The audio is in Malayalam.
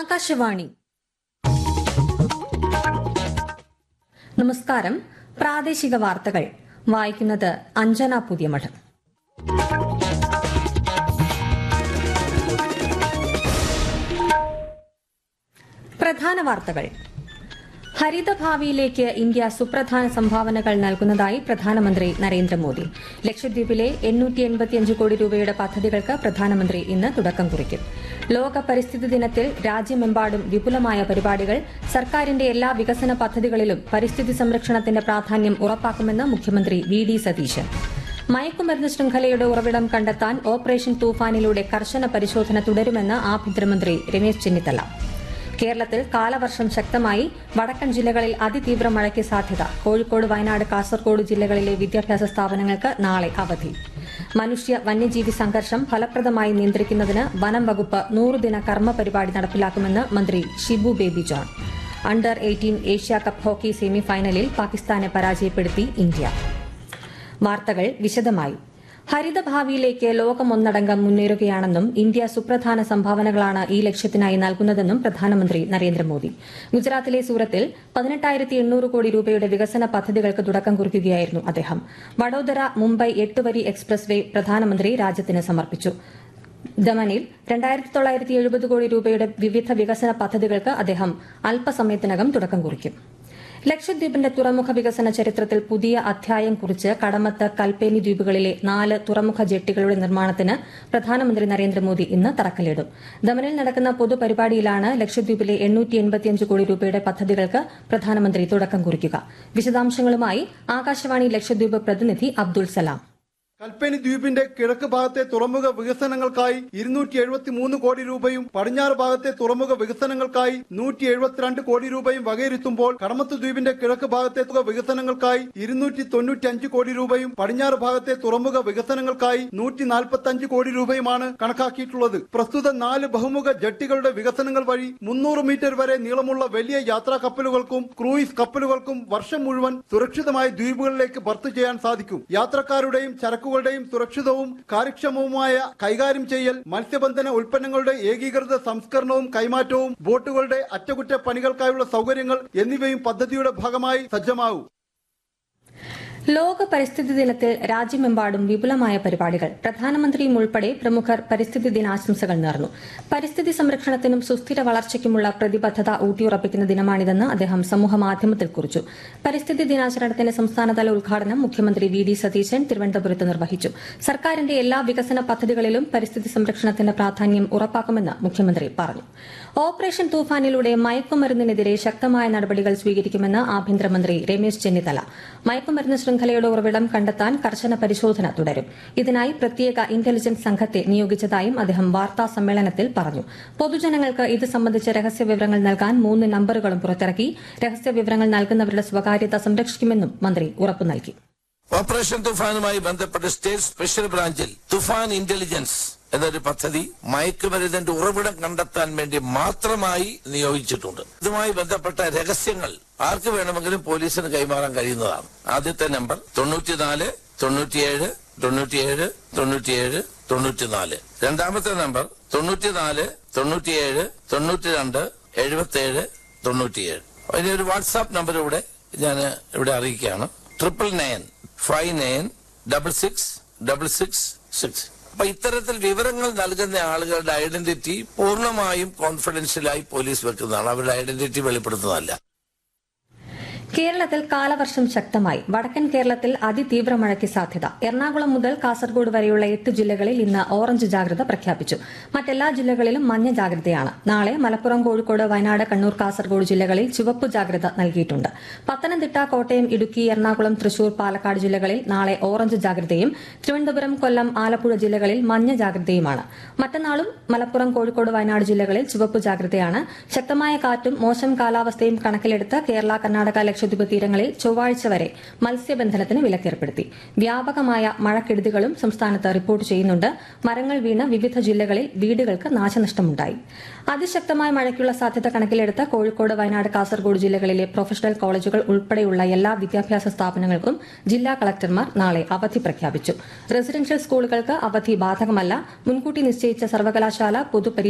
ആകാശവാണി നമസ്കാരം പ്രാദേശിക വാർത്തകൾ വായിക്കുന്നത് അഞ്ജന പുതിയമഠം പ്രധാന വാർത്തകൾ ഹരിതഭാവിയിലേക്ക് ഇന്ത്യ സുപ്രധാന സംഭാവനകൾ നൽകുന്നതായി പ്രധാനമന്ത്രി നരേന്ദ്രമോദി ലക്ഷദ്വീപിലെ എണ്ണൂറ്റി എൺപത്തിയഞ്ച് കോടി രൂപയുടെ പദ്ധതികൾക്ക് പ്രധാനമന്ത്രി ഇന്ന് തുടക്കം കുറിക്കും ലോക പരിസ്ഥിതി ദിനത്തിൽ രാജ്യമെമ്പാടും വിപുലമായ പരിപാടികൾ സർക്കാരിന്റെ എല്ലാ വികസന പദ്ധതികളിലും പരിസ്ഥിതി സംരക്ഷണത്തിന്റെ പ്രാധാന്യം ഉറപ്പാക്കുമെന്ന് മുഖ്യമന്ത്രി വി ഡി സതീശൻ മയക്കുമരുന്ന് ശൃംഖലയുടെ ഉറവിടം കണ്ടെത്താൻ ഓപ്പറേഷൻ തൂഫാനിലൂടെ കർശന പരിശോധന തുടരുമെന്ന് ആഭ്യന്തരമന്ത്രി രമേശ് ചെന്നിത്തല കേരളത്തിൽ കാലവർഷം ശക്തമായി വടക്കൻ ജില്ലകളിൽ അതിതീവ്ര മഴയ്ക്ക് സാധ്യത കോഴിക്കോട് വയനാട് കാസർഗോഡ് ജില്ലകളിലെ വിദ്യാഭ്യാസ സ്ഥാപനങ്ങൾക്ക് നാളെ അവധി മനുഷ്യ വന്യജീവി സംഘർഷം ഫലപ്രദമായി നിയന്ത്രിക്കുന്നതിന് വനം വകുപ്പ് നൂറുദിന കർമ്മ പരിപാടി നടപ്പിലാക്കുമെന്ന് മന്ത്രി Shibu Baby John under eighteen Asia cup hockey സെമിഫൈനലിൽ പാകിസ്ഥാനെ പരാജയപ്പെടുത്തി ഇന്ത്യ വാർത്തകൾ വിശദമായി ഹരിതഭാവിയിലേക്ക് ലോകമൊന്നടങ്കം മുന്നേറുകയാണെന്നും ഇന്ത്യ സുപ്രധാന സംഭാവനകളാണ് ഈ ലക്ഷ്യത്തിനായി നൽകുന്നതെന്നും പ്രധാനമന്ത്രി നരേന്ദ്രമോദി ഗുജറാത്തിലെ സൂറത്തിൽ പതിനെട്ടായിരത്തി എണ്ണൂറ് കോടി രൂപയുടെ വികസന പദ്ധതികൾക്ക് തുടക്കം കുറിക്കുകയായിരുന്നു അദ്ദേഹം വഡോദര മുംബൈ എട്ട് വരി എക്സ്പ്രസ് വേ പ്രധാനമന്ത്രി രാജ്യത്തിന് സമർപ്പിച്ചു ദമനിൽ രണ്ടായിരത്തി തൊള്ളായിരത്തി എഴുപത് കോടി രൂപയുടെ വിവിധ വികസന പദ്ധതികൾക്ക് അദ്ദേഹം അല്പസമയത്തിനകം തുടക്കം കുറിക്കും ലക്ഷദ്വീപിന്റെ തുറമുഖ വികസന ചരിത്രത്തിൽ പുതിയ അധ്യായം കുറിച്ച് കടമത്ത് കൽപ്പേനി ദ്വീപുകളിലെ നാല് തുറമുഖ ജെട്ടികളുടെ നിർമ്മാണത്തിന് പ്രധാനമന്ത്രി നരേന്ദ്രമോദി ഇന്ന് തറക്കല്ലിടും ദമനിൽ നടക്കുന്ന പൊതുപരിപാടിയിലാണ് ലക്ഷദ്വീപിലെ എണ്ണൂറ്റി എൺപത്തിയഞ്ച് കോടി രൂപയുടെ പദ്ധതികൾക്ക് പ്രധാനമന്ത്രി തുടക്കം കുറിക്കുക വിശദാംശങ്ങളുമായി ആകാശവാണി ലക്ഷദ്വീപ് പ്രതിനിധി അബ്ദുൾ സലാം കൽപ്പനി ദ്വീപിന്റെ കിഴക്ക് ഭാഗത്തെ തുറമുഖ വികസനങ്ങൾക്കായി ഇരുന്നൂറ്റി എഴുപത്തി മൂന്ന് കോടി രൂപയും പടിഞ്ഞാറ് ഭാഗത്തെ തുറമുഖ വികസനങ്ങൾക്കായി നൂറ്റി എഴുപത്തിരണ്ട് കോടി രൂപയും വകയിരുത്തുമ്പോൾ കടമത്ത് ദ്വീപിന്റെ കിഴക്ക് ഭാഗത്തെ തുക വികസനങ്ങൾക്കായി ഇരുന്നൂറ്റി തൊണ്ണൂറ്റി അഞ്ച് കോടി രൂപയും പടിഞ്ഞാറ് ഭാഗത്തെ തുറമുഖ വികസനങ്ങൾക്കായി നൂറ്റി നാൽപ്പത്തി അഞ്ച് കോടി രൂപയുമാണ് കണക്കാക്കിയിട്ടുള്ളത് പ്രസ്തുത നാല് ബഹുമുഖ ജട്ടികളുടെ വികസനങ്ങൾ വഴി മുന്നൂറ് മീറ്റർ വരെ നീളമുള്ള വലിയ യാത്രാ കപ്പലുകൾക്കും ക്രൂയിസ് കപ്പലുകൾക്കും വർഷം മുഴുവൻ സുരക്ഷിതമായി ദ്വീപുകളിലേക്ക് ബർത്ത് ചെയ്യാൻ സാധിക്കും യാത്രക്കാരുടെയും ചരക്കുകളുടെയും സുരക്ഷിതവും കാര്യക്ഷമവുമായ കൈകാര്യം ചെയ്യൽ മത്സ്യബന്ധന ഉൽപ്പന്നങ്ങളുടെ ഏകീകൃത സംസ്കരണവും കൈമാറ്റവും ബോട്ടുകളുടെ അറ്റകുറ്റപ്പണികൾക്കായുള്ള സൗകര്യങ്ങൾ എന്നിവയും പദ്ധതിയുടെ ഭാഗമായി സജ്ജമാവും ലോക പരിസ്ഥിതി ദിനത്തിൽ രാജ്യമെമ്പാടും വിപുലമായ പരിപാടികൾ പ്രധാനമന്ത്രിയും ഉൾപ്പെടെ പ്രമുഖർ പരിസ്ഥിതി ദിനാശംസകൾ നേർന്നു പരിസ്ഥിതി സംരക്ഷണത്തിനും സുസ്ഥിര വളർച്ചയ്ക്കുമുള്ള പ്രതിബദ്ധത ഊട്ടിയുറപ്പിക്കുന്ന ദിനമാണിതെന്ന് അദ്ദേഹം സമൂഹമാധ്യമത്തിൽ കുറിച്ചു പരിസ്ഥിതി ദിനാചരണത്തിന്റെ സംസ്ഥാനതല ഉദ്ഘാടനം മുഖ്യമന്ത്രി വി ഡി സതീശൻ തിരുവനന്തപുരത്ത് നിർവഹിച്ചു സർക്കാരിന്റെ എല്ലാ വികസന പദ്ധതികളിലും പരിസ്ഥിതി സംരക്ഷണത്തിന്റെ പ്രാധാന്യം ഉറപ്പാക്കുമെന്ന് മുഖ്യമന്ത്രി പറഞ്ഞു ഓപ്പറേഷൻ തൂഫാനിലൂടെ മയക്കുമരുന്നിനെതിരെ ശക്തമായ നടപടികൾ സ്വീകരിക്കുമെന്ന് ആഭ്യന്തരമന്ത്രി രമേശ് ചെന്നിത്തല മയക്കുമരുന്ന് ശൃംഖലയുടെ ഉറവിടം കണ്ടെത്താൻ കർശന പരിശോധന തുടരും ഇതിനായി പ്രത്യേക ഇന്റലിജൻസ് സംഘത്തെ നിയോഗിച്ചതായും അദ്ദേഹം വാർത്താ സമ്മേളനത്തിൽ പറഞ്ഞു പൊതുജനങ്ങൾക്ക് ഇത് സംബന്ധിച്ച രഹസ്യ വിവരങ്ങൾ നൽകാൻ മൂന്ന് നമ്പറുകളും പുറത്തിറക്കി രഹസ്യ വിവരങ്ങൾ നൽകുന്നവരുടെ സ്വകാര്യത സംരക്ഷിക്കുമെന്നും മന്ത്രി ഉറപ്പു നൽകി ഓപ്പറേഷൻ തുഫാനുമായി ബന്ധപ്പെട്ട് സ്റ്റേറ്റ് സ്പെഷ്യൽ ബ്രാഞ്ചിൽ തുഫാൻ ഇന്റലിജൻസ് എന്നൊരു പദ്ധതി മയക്കുമരുന്നിന്റെ ഉറവിടം കണ്ടെത്താൻ വേണ്ടി മാത്രമായി നിയോഗിച്ചിട്ടുണ്ട് ഇതുമായി ബന്ധപ്പെട്ട രഹസ്യങ്ങൾ ആർക്ക് വേണമെങ്കിലും പോലീസിന് കൈമാറാൻ കഴിയുന്നതാണ് ആദ്യത്തെ നമ്പർ തൊണ്ണൂറ്റിനാല് തൊണ്ണൂറ്റിയേഴ് തൊണ്ണൂറ്റിയേഴ് തൊണ്ണൂറ്റിയേഴ് തൊണ്ണൂറ്റിനാല് രണ്ടാമത്തെ നമ്പർ തൊണ്ണൂറ്റിനാല് തൊണ്ണൂറ്റിയേഴ് തൊണ്ണൂറ്റിരണ്ട് എഴുപത്തിയേഴ് തൊണ്ണൂറ്റിയേഴ് അതിന് ഒരു വാട്സാപ്പ് നമ്പർ ഇവിടെ ഞാൻ ഇവിടെ അറിയിക്കുകയാണ് triple nine five nine double six double six six അപ്പൊ ഇത്തരത്തിൽ വിവരങ്ങൾ നൽകുന്ന ആളുകളുടെ ഐഡന്റിറ്റി പൂർണ്ണമായും കോൺഫിഡൻഷ്യലായി പോലീസ് വെക്കുന്നതാണ് അവരുടെ ഐഡന്റിറ്റി വെളിപ്പെടുത്തുന്നതല്ല കേരളത്തിൽ കാലവർഷം ശക്തമായി വടക്കൻ കേരളത്തിൽ അതിതീവ്ര മഴയ്ക്ക് സാധ്യത എറണാകുളം മുതൽ കാസർഗോഡ് വരെയുള്ള എട്ട് ജില്ലകളിൽ ഇന്ന് ഓറഞ്ച് ജാഗ്രത പ്രഖ്യാപിച്ചു മറ്റെല്ലാ ജില്ലകളിലും മഞ്ഞ ജാഗ്രതയാണ് നാളെ മലപ്പുറം കോഴിക്കോട് വയനാട് കണ്ണൂർ കാസർഗോഡ് ജില്ലകളിൽ ചുവപ്പ് ജാഗ്രത നൽകിയിട്ടുണ്ട് പത്തനംതിട്ട കോട്ടയം ഇടുക്കി എറണാകുളം തൃശൂർ പാലക്കാട് ജില്ലകളിൽ നാളെ ഓറഞ്ച് ജാഗ്രതയും തിരുവനന്തപുരം കൊല്ലം ആലപ്പുഴ ജില്ലകളിൽ മഞ്ഞ ജാഗ്രതയുമാണ് മറ്റന്നാളും മലപ്പുറം കോഴിക്കോട് വയനാട് ജില്ലകളിൽ ചുവപ്പ് ജാഗ്രതയാണ് ശക്തമായ കാറ്റും മോശം കാലാവസ്ഥയും കണക്കിലെടുത്ത് കേരള കർണാടക ലക്ഷദ്വീപ് തീരങ്ങളിൽ ചൊവ്വാഴ്ച വരെ മത്സ്യബന്ധനത്തിന് വിലക്കേർപ്പെടുത്തി വ്യാപകമായ മഴക്കെടുതികളും സംസ്ഥാനത്ത് റിപ്പോർട്ട് ചെയ്യുന്നുണ്ട് മരങ്ങൾ വീണ് വിവിധ ജില്ലകളിൽ വീടുകൾക്ക് നാശനഷ്ടമുണ്ടായി അതിശക്തമായ മഴയ്ക്കുള്ള സാധ്യത കണക്കിലെടുത്ത് കോഴിക്കോട് വയനാട് കാസർഗോഡ് ജില്ലകളിലെ പ്രൊഫഷണൽ കോളേജുകൾ ഉൾപ്പെടെയുള്ള എല്ലാ വിദ്യാഭ്യാസ സ്ഥാപനങ്ങൾക്കും ജില്ലാ കളക്ടർമാർ നാളെ അവധി പ്രഖ്യാപിച്ചു റെസിഡൻഷ്യൽ സ്കൂളുകൾക്ക് അവധി ബാധകമല്ല മുൻകൂട്ടി നിശ്ചയിച്ച സർവകലാശാല പൊതുപരീക്ഷ